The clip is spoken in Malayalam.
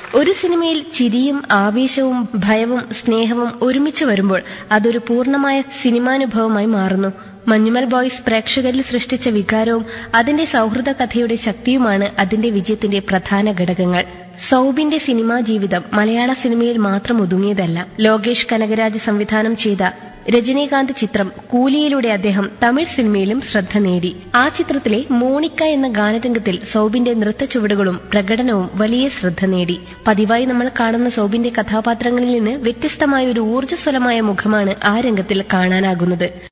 ഒരു സിനിമയിൽ ചിരിയും ആവേശവും ഭയവും സ്നേഹവും ഒരുമിച്ച് വരുമ്പോൾ അതൊരു പൂർണ്ണമായ സിനിമാനുഭവമായി മാറുന്നു മഞ്ഞുമൽ ബോയ്സ് പ്രേക്ഷകരിൽ സൃഷ്ടിച്ച വികാരവും അതിന്റെ സൗഹൃദ കഥയുടെ ശക്തിയുമാണ് അതിന്റെ വിജയത്തിന്റെ പ്രധാന ഘടകങ്ങൾ സൗബിന്റെ സിനിമാ ജീവിതം മലയാള സിനിമയിൽ മാത്രം ഒതുങ്ങിയതല്ല ലോകേഷ് കനകരാജ് സംവിധാനം ചെയ്ത രജനീകാന്ത് ചിത്രം കൂലിയിലൂടെ അദ്ദേഹം തമിഴ് സിനിമയിലും ശ്രദ്ധ നേടി ആ ചിത്രത്തിലെ മോണിക്ക എന്ന ഗാനരംഗത്തിൽ സൗബിന്റെ നൃത്ത ചുവടുകളും പ്രകടനവും വലിയ ശ്രദ്ധ നേടി പതിവായി നമ്മൾ കാണുന്ന സൗബിന്റെ കഥാപാത്രങ്ങളിൽ നിന്ന് വ്യത്യസ്തമായ ഒരു ഊർജ്ജസ്വലമായ മുഖമാണ് ആ രംഗത്തിൽ കാണാനാകുന്നത്